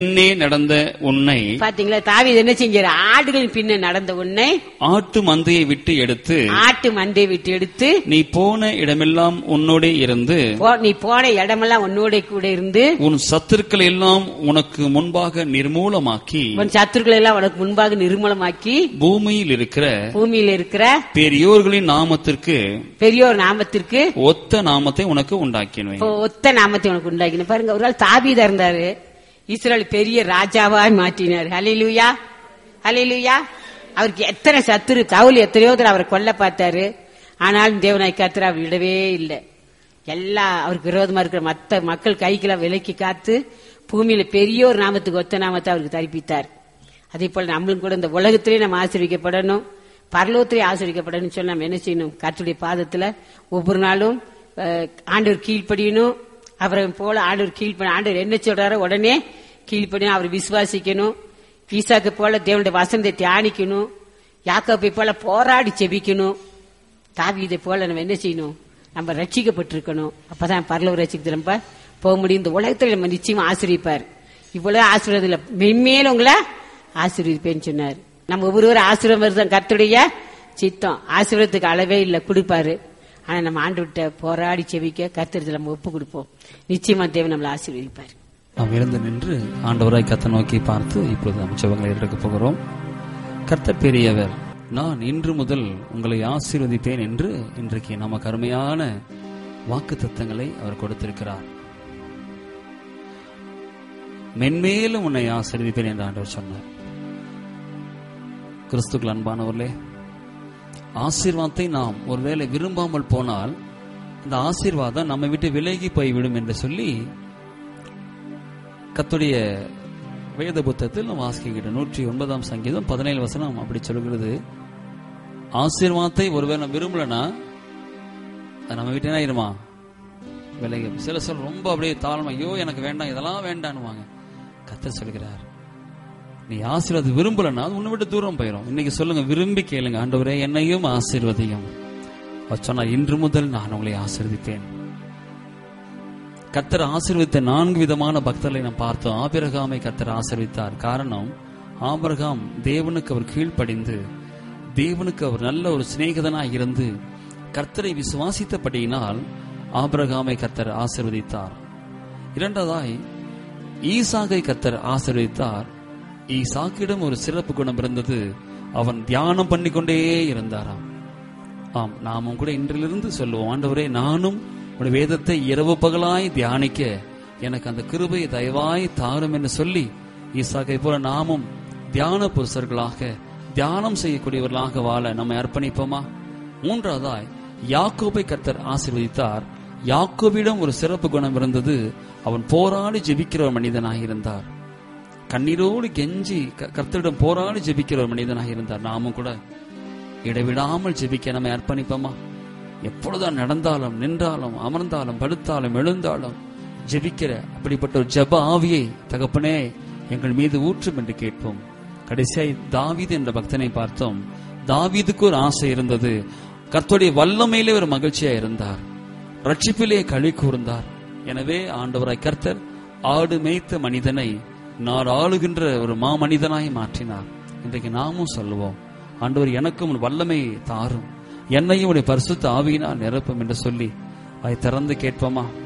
பின்னே நடந்த உன்னை பாத்தீங்களா தாவீது என்ன செஞ்சாரு ஆடுகளின் பின்ன நடந்த உன்னை ஆட்டு மந்தையை விட்டு எடுத்து ஆட்டு மந்தை விட்டு எடுத்து நீ போன இடமெல்லாம் உன்னோடே இருந்து போ- நீ போன இடமெல்லாம் உன்னோட கூட இருந்து உன் சத்துருக்களை எல்லாம் உனக்கு முன்பாக நிர்மூலமாக்கி உன் சத்துருக்களை எல்லாம் உனக்கு முன்பாக நிர்மூலமாக்கி பூமியில் இருக்கிற பூமியில இருக்கிற பெரியோர்களின் நாமத்திற்கு பெரியோர் நாமத்திற்கு ஒத்த நாமத்தை உனக்கு உண்டாக்கினேன் இப்போ ஒத்த நாமத்தை உனக்கு உண்டாக்கின பாருங்க ஒரு நாள் தாபீதா இருந்தாரு இஸ்ரேல் பெரிய ராஜாவாய் மாற்றினார் ஹலிலுயா ஹலிலுயா அவருக்கு எத்தனை சத்துரு கவுல் எத்தனையோ தடவை அவரை கொல்ல பார்த்தாரு ஆனாலும் தேவனாய் காத்துற அவர் விடவே இல்லை எல்லா அவருக்கு விரோதமா இருக்கிற மத்த மக்கள் கைக்கெல்லாம் விலக்கி காத்து பூமியில பெரிய ஒரு நாமத்துக்கு ஒத்த நாமத்தை அவருக்கு தரிப்பித்தார் அதே போல நம்மளும் கூட இந்த உலகத்திலே நம்ம ஆசீர்விக்கப்படணும் பரலோகத்திலே ஆசீர்விக்கப்படணும் சொல்லி நம்ம என்ன செய்யணும் கர்த்தருடைய பாதத்துல ஒவ்வொரு நாளும் அஹ், ஆண்டவர் கீழ்ப்படியணும் அவரை போல ஆண்டவர் கீழ்ப்படி ஆண்டவர் என்ன சொல்றாரோ உடனே கீழ்ப்படியும் அவர் விசுவாசிக்கணும் ஈசாக்கு போல தேவனுடைய வசனத்தை தியானிக்கணும் யாக்கோப்பை போல போராடி செபிக்கணும் தாவீதை போல நம்ம என்ன செய்யணும் நம்ம ரட்சிக்கப்பட்டிருக்கணும் அப்பதான் பரலவ ரட்சிக்கிறது நம்ம போக முடியும் இந்த உலகத்துல நம்ம நிச்சயமா ஆசிரியப்பார் இவ்வளவு ஆசீர்வாதம் இல்ல மென்மேலும் உங்களை ஆசீர்வதிப்பேன்னு சொன்னார் நம்ம ஒவ்வொருவரும் ஆசீர்வாதம் தான் கர்த்தருடைய சித்தம் ஆசீர்வாதத்துக்கு அளவே இல்ல கொடுப்பாரு ஆனா நம்ம ஆண்டு விட்ட போராடி செவிக்க கர்த்தரத்துல நம்ம ஒப்பு கொடுப்போம் நிச்சயமா தேவன் நம்மளை ஆசீர்வதிப்பார் நாம் எழுந்து நின்று ஆண்டவராய் கத்த நோக்கி பார்த்து இப்பொழுது நாம் ஜெபங்களை எடுக்க போகிறோம் கர்த்தர் பெரியவர் நான் இன்று முதல் உங்களை ஆசீர்வதிப்பேன் என்று இன்றைக்கு நமக்கு அருமையான வாக்கு தத்தங்களை அவர் கொடுத்திருக்கிறார் மென்மேலும் உன்னை ஆசீர்வதிப்பேன் என்று ஆண்டவர் சொன்னார் கிறிஸ்துக்கள் அன்பானவர்களே ஆசீர்வாதத்தை நாம் ஒருவேளை விரும்பாமல் போனால் அந்த ஆசீர்வாதம் நம்மை விட்டு விலகி போய்விடும் என்று சொல்லி கத்துடைய வேத புத்தகத்தில் நாம் வாசிக்கிற நூற்றி ஒன்பதாம் சங்கீதம் பதினேழு வசனம் அப்படி சொல்கிறது ஆசீர்வாதத்தை ஒருவேளை நம்ம விரும்பலனா அது நம்ம விட்டு என்ன ஆயிருமா விலகி சில சொல் ரொம்ப அப்படியே தாழ்மை ஐயோ எனக்கு வேண்டாம் இதெல்லாம் வேண்டான்னுவாங்க கத்தர் சொல்கிறார் நீ ஆசீர்வாதம் விரும்பலன்னா அது உன்னை விட்டு தூரம் போயிடும் இன்னைக்கு சொல்லுங்க விரும்பி கேளுங்க ஆண்டவரே என்னையும் ஆசீர்வதியும் அவர் சொன்னார் இன்று முதல் நான் உங்களை ஆசீர்வதிப்பேன் கத்தர் ஆசீர்வதித்த நான்கு விதமான பக்தர்களை நாம் பார்த்தோம் ஆபிரகாமை கத்தர் ஆசீர்வித்தார் காரணம் ஆபிரகாம் தேவனுக்கு அவர் கீழ்ப்படிந்து தேவனுக்கு அவர் நல்ல ஒரு சிநேகிதனாய் இருந்து கர்த்தரை விசுவாசித்தபடியினால் ஆபிரகாமை கத்தர் ஆசீர்வதித்தார் இரண்டாவதாய் ஈசாகை கத்தர் ஆசீர்வதித்தார் ஈசாக்கிடம் ஒரு சிறப்பு குணம் இருந்தது அவன் தியானம் பண்ணிக்கொண்டே இருந்தாராம் ஆம் நாமும் கூட இன்றிலிருந்து சொல்லுவோம் ஆண்டவரே நானும் உடைய வேதத்தை இரவு பகலாய் தியானிக்க எனக்கு அந்த கிருபை தயவாய் தாரும் என்று சொல்லி ஈசாக்கை போல நாமும் தியான புருஷர்களாக தியானம் செய்யக்கூடியவர்களாக வாழ நம்மை அர்ப்பணிப்போமா மூன்றாவதாய் யாக்கோபை கர்த்தர் ஆசீர்வதித்தார் யாக்கோபிடம் ஒரு சிறப்பு குணம் இருந்தது அவன் போராடி ஜெபிக்கிற ஒரு மனிதனாக இருந்தார் கண்ணீரோடு கெஞ்சி க- கர்த்தரிடம் போராடி ஜெபிக்கிற ஒரு மனிதனாக இருந்தார் நாமும் கூட இடைவிடாமல் ஜெபிக்க நம்மை அர்ப்பணிப்போமா எப்பொழுதும் நடந்தாலும் நின்றாலும் அமர்ந்தாலும் படுத்தாலும் எழுந்தாலும் ஜெபிக்கிற அப்படிப்பட்ட ஒரு ஜெப ஆவியை தகப்பனே எங்கள் மீது ஊற்றும் என்று கேட்போம் கடைசியாய் தாவீது என்ற பக்தனை பார்த்தோம் தாவீதுக்கு ஒரு ஆசை இருந்தது கர்த்தருடைய வல்லமையிலே ஒரு மகிழ்ச்சியா இருந்தார் ரட்சிப்பிலே களி கூர்ந்தார் எனவே ஆண்டவராய் கர்த்தர் ஆடு மேய்த்த மனிதனை நான் ஆளுகின்ற ஒரு மாமனிதனாய் மாற்றினார் இன்றைக்கு நாமும் சொல்லுவோம் ஆண்டவர் எனக்கும் ஒரு வல்லமை தாரும் என்னையும் உடைய பரிசுத்த ஆவியினால் நிரப்பும் என்று சொல்லி அதை திறந்து கேட்போமா